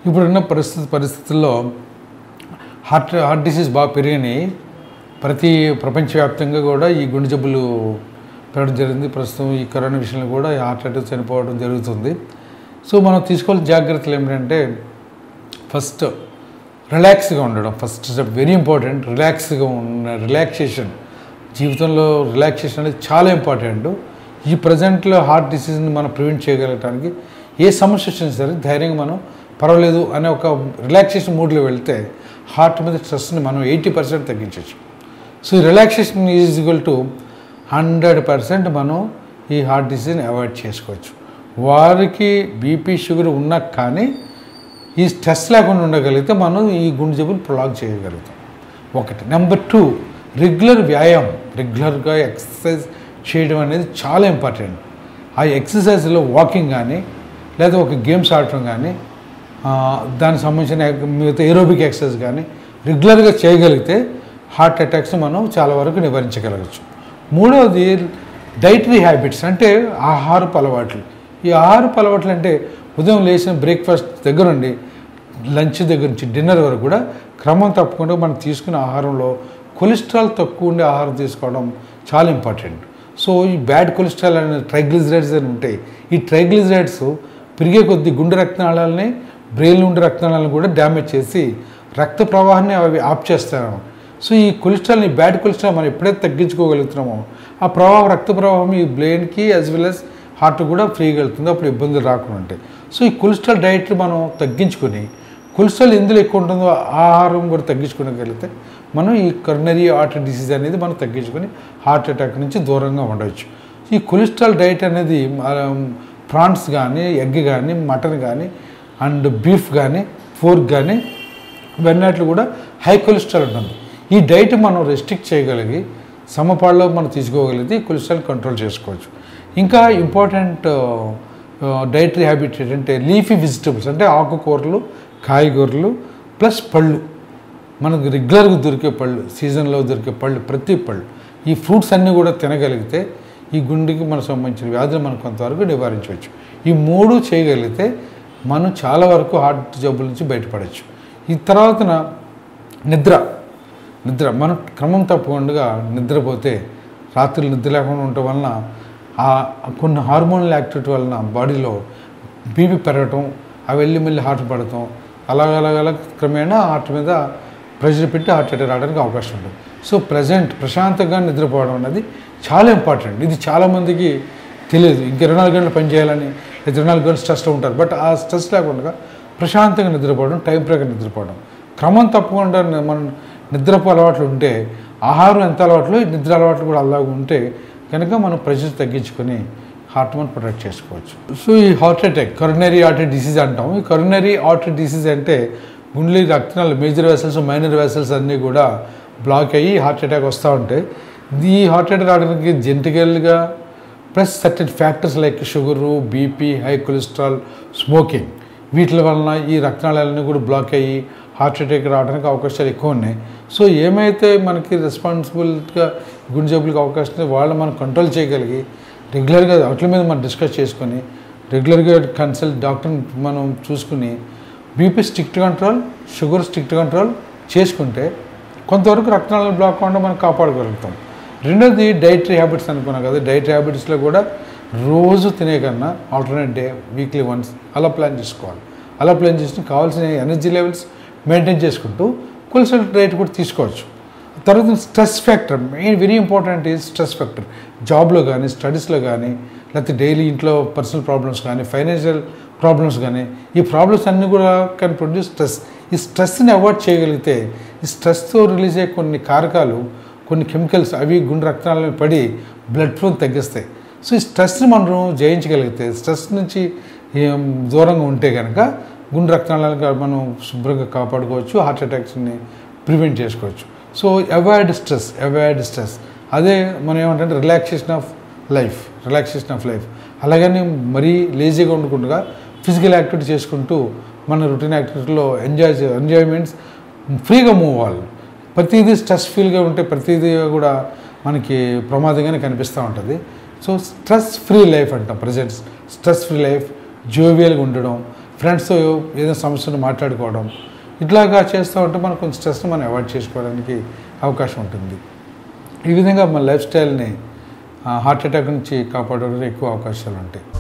ఇప్పుడున్న పరిస్థితి పరిస్థితుల్లో హార్ట్ హార్ట్ డిసీజ్ బాగా పెరిగినాయి ప్రతి ప్రపంచవ్యాప్తంగా కూడా ఈ గుండె జబ్బులు పెరగడం జరిగింది ప్రస్తుతం ఈ కరోనా విషయంలో కూడా ఈ హార్ట్ అటాక్ చనిపోవడం జరుగుతుంది సో మనం తీసుకోవాల్సిన జాగ్రత్తలు ఏమిటంటే ఫస్ట్ రిలాక్స్గా ఉండడం ఫస్ట్ స్టెప్ వెరీ ఇంపార్టెంట్ రిలాక్స్గా ఉన్న రిలాక్సేషన్ జీవితంలో రిలాక్సేషన్ అనేది చాలా ఇంపార్టెంట్ ఈ ప్రజెంట్లో హార్ట్ డిసీజ్ని మనం ప్రివెంట్ చేయగలగటానికి ఏ సమస్య వచ్చినా సరే ధైర్యంగా మనం పర్వాలేదు అనే ఒక రిలాక్సేషన్ మూడ్లో వెళ్తే హార్ట్ మీద స్ట్రెస్ని మనం ఎయిటీ పర్సెంట్ తగ్గించవచ్చు సో ఈ relaxation is equal to hundred percent మనం ఈ హార్ట్ డిసీజ్ని అవాయిడ్ చేసుకోవచ్చు వారికి బీపీ షుగర్ ఉన్నా కానీ ఈ స్ట్రెస్ లేకుండా ఉండగలిగితే మనం ఈ గుండె జబ్బులు ప్రొలాగ్ చేయగలుగుతాం ఒకటి నెంబర్ టూ రెగ్యులర్ వ్యాయామం రెగ్యులర్గా ఎక్సర్సైజ్ చేయడం అనేది చాలా ఇంపార్టెంట్ ఆ ఎక్సర్సైజ్లో వాకింగ్ కానీ లేదా ఒక గేమ్స్ ఆడటం కానీ ఆ, దానికి సంబంధించిన మిగతా ఏరోబిక్ ఎక్సర్సైజ్ కానీ రెగ్యులర్గా చేయగలిగితే హార్ట్ అటాక్స్ మనం చాలా వరకు నివారించగలగచ్చు మూడవది డైటరీ హ్యాబిట్స్ అంటే ఆహారపు అలవాట్లు ఈ ఆహారపు అలవాట్లు అంటే ఉదయం లేచిన బ్రేక్ఫాస్ట్ దగ్గరుండి లంచ్ దగ్గర నుంచి డిన్నర్ వరకు కూడా క్రమం తప్పకుండా మనం తీసుకునే ఆహారంలో కొలెస్ట్రాల్ తక్కువ ఉండే ఆహారం తీసుకోవడం చాలా ఇంపార్టెంట్ సో ఈ బ్యాడ్ కొలెస్ట్రాల్ అనే ట్రైగ్లిజరైడ్స్ అని ఉంటాయి ఈ ట్రైగ్లిజరైడ్స్ పెరిగే కొద్దీ గుండె రక్తనాళాలని బ్రెయిన్ ఉండే రక్తనాళాలను కూడా డ్యామేజ్ చేసి రక్త ప్రవాహాన్ని అవి ఆప్ చేస్తాయి సో ఈ కొలెస్ట్రాల్ని బ్యాడ్ కొలెస్ట్రాల్ మనం ఎప్పుడైతే తగ్గించుకోగలుగుతున్నామో ఆ ప్రవాహం రక్త ప్రవాహం ఈ బ్రెయిన్కి యాజ్ వెల్ as హార్ట్ కూడా ఫ్రీగా వెళ్తుంది అప్పుడు ఇబ్బందులు రాకుండా ఉంటాయి సో ఈ కొలెస్ట్రాల్ డైట్ మనం తగ్గించుకొని కొలెస్ట్రాల్ ఎందులో ఎక్కువ ఉంటుందో ఆ ఆహారం కూడా తగ్గించుకోగలిగితే మనం ఈ కరోనరీ హార్ట్ డిసీజ్ అనేది మనం తగ్గించుకొని హార్ట్ అటాక్ నుంచి దూరంగా ఉండవచ్చు ఈ కొలెస్ట్రాల్ డైట్ అనేది ప్రాన్స్ కానీ ఎగ్ కానీ మటన్ కానీ అండ్ బీఫ్ కానీ ఫోర్క్ కానీ ఇవన్నట్లు కూడా హై కొలెస్ట్రాల్ ఉంటుంది ఈ డైట్ మనం రెస్ట్రిక్ట్ చేయగలిగి సమపాల్లో మనం తీసుకోగలిగితే ఈ కొలెస్ట్రాల్ కంట్రోల్ చేసుకోవచ్చు ఇంకా ఇంపార్టెంట్ డైటరీ హ్యాబిట్ ఏంటంటే లీఫీ వెజిటబుల్స్ అంటే ఆకుకూరలు కాయగూరలు ప్లస్ పళ్ళు మనకు రెగ్యులర్గా దొరికే పళ్ళు సీజన్లో దొరికే పళ్ళు ప్రతి పళ్ళు ఈ ఫ్రూట్స్ అన్నీ కూడా తినగలిగితే ఈ గుండెకి మనకు సంబంధించిన వ్యాధులు మనం కొంతవరకు నివారించవచ్చు ఈ మూడు చేయగలిగితే మనం చాలా వరకు హార్ట్ జబ్బుల నుంచి బయటపడవచ్చు ఈ తర్వాతన నిద్ర నిద్ర మనం క్రమం తప్పకుండా నిద్రపోతే రాత్రులు నిద్ర లేకుండా ఉండటం వలన ఆ కొన్ని హార్మోనల్ యాక్టివిటీ వలన బాడీలో బీపీ పెరగటం అవి వెళ్ళి మళ్ళీ హార్ట్ పడటం అలాగలగల క్రమేణా హార్ట్ మీద ప్రెషర్ పెట్టి హార్ట్ అటాక్ రావడానికి అవకాశం ఉంటుంది సో ప్రజెంట్ ప్రశాంతంగా నిద్రపోవడం అనేది చాలా ఇంపార్టెంట్ ఇది చాలామందికి తెలియదు ఇంక ఇరవై నాలుగు గంటలు పని చేయాలని లేదా ఇరవై నాలుగు గంటలు స్ట్రెస్లో ఉంటారు బట్ ఆ స్ట్రెస్ లేకుండా ప్రశాంతంగా నిద్రపోవడం టైం ప్రకారం నిద్రపోవడం క్రమం తప్పకుండా ని- మనం నిద్రపు అలవాట్లు ఉంటే ఆహారం ఎంత అలవాట్లు ఈ నిద్ర అలవాట్లు కూడా అలాగ ఉంటే కనుక మనం ప్రెషర్ తగ్గించుకొని హార్ట్ మనం ప్రొటెక్ట్ చేసుకోవచ్చు సో ఈ heart attack coronary heart disease అంటాం ఈ కరోనరీ హార్ట్ డిసీజ్ అంటే గుండె రక్తనాలు మేజర్ వెసల్స్ మైనర్ వెసల్స్ అన్నీ కూడా బ్లాక్ అయ్యి హార్ట్ అటాక్ వస్తూ ఉంటాయి ఈ హార్ట్ అటాక్ రావడానికి జెంటికల్గా plus certain factors like sugar BP high cholesterol smoking వీటి వలన ఈ రక్తనాళాలన్నీ కూడా బ్లాక్ అయ్యి హార్ట్ అటాక్ రావడానికి అవకాశాలు ఎక్కువ ఉన్నాయి సో ఏమైతే మనకి రెస్పాన్సిబుల్గా గుండె జబ్బులకు అవకాశం ఉందో వాళ్ళు మనం కంట్రోల్ చేయగలిగి రెగ్యులర్గా వాటి మీద మనం డిస్కస్ చేసుకొని రెగ్యులర్గా కన్సల్ట్ డాక్టర్ని మనం చూసుకుని BP strict control sugar strict control చేసుకుంటే కొంతవరకు రక్తనాళాలు బ్లాక్ అవ్వకుండా మనం కాపాడగలుగుతాం రెండోది డైటరీ హ్యాబిట్స్ అనుకున్నాం కదా డైటరీ హ్యాబిట్స్లో కూడా రోజు తినే కన్నా ఆల్టర్నేట్ డే వీక్లీ వన్స్ అలా ప్లాన్ చేసుకోవాలి అలా ప్లాన్ చేసుకుని కావాల్సిన ఎనర్జీ లెవెల్స్ మెయింటైన్ చేసుకుంటూ కొలెస్ట్రాల్ డైట్ కూడా తీసుకోవచ్చు తర్వాత stress factor main very important is stress factor జాబ్లో కానీ స్టడీస్లో కానీ లేకపోతే డైలీ ఇంట్లో పర్సనల్ ప్రాబ్లమ్స్ కానీ ఫైనాన్షియల్ ప్రాబ్లమ్స్ కానీ ఈ ప్రాబ్లమ్స్ అన్నీ కూడా కెన్ ప్రొడ్యూస్ స్ట్రెస్ ఈ స్ట్రెస్ని అవాయిడ్ చేయగలిగితే ఈ స్ట్రెస్తో రిలీజ్ అయ్యే కొన్ని కారకాలు కొన్ని కెమికల్స్ అవి గుండె రక్తాలను పడి బ్లడ్ ఫ్లోని తగ్గిస్తాయి సో ఈ స్ట్రెస్ని మనం జయించగలిగితే స్ట్రెస్ నుంచి ఏం దూరంగా ఉంటే కనుక గుండె రక్తనాళాలను మనం శుభ్రంగా కాపాడుకోవచ్చు హార్ట్ అటాక్స్ని ప్రివెంట్ చేసుకోవచ్చు so avoid stress avoid stress అదే మనం ఏమంటే relaxation of life relaxation of life అలాగని మరీ లేజీగా ఉండకుండా ఫిజికల్ యాక్టివిటీ చేసుకుంటూ మన రొటీన్ యాక్టివిటీలో ఎంజాయ్ ఎంజాయ్మెంట్స్ ఫ్రీగా మూవ్ అవ్వాలి ప్రతిదీ స్ట్రెస్ ఫీల్గా ఉంటే ప్రతిదీ కూడా మనకి ప్రమాదంగానే కనిపిస్తూ ఉంటుంది సో స్ట్రెస్ ఫ్రీ లైఫ్ అంటాం ప్రజెంట్ స్ట్రెస్ ఫ్రీ లైఫ్ జోవియల్గా ఉండడం ఫ్రెండ్స్తో ఏదైనా సమస్యను మాట్లాడుకోవడం ఇట్లాగా చేస్తూ ఉంటే మనం కొంచెం స్ట్రెస్ని మనం అవాయిడ్ చేసుకోవడానికి అవకాశం ఉంటుంది ఈ విధంగా మన లైఫ్ స్టైల్ని హార్ట్ అటాక్ నుంచి కాపాడడానికి ఎక్కువ అవకాశాలు ఉంటాయి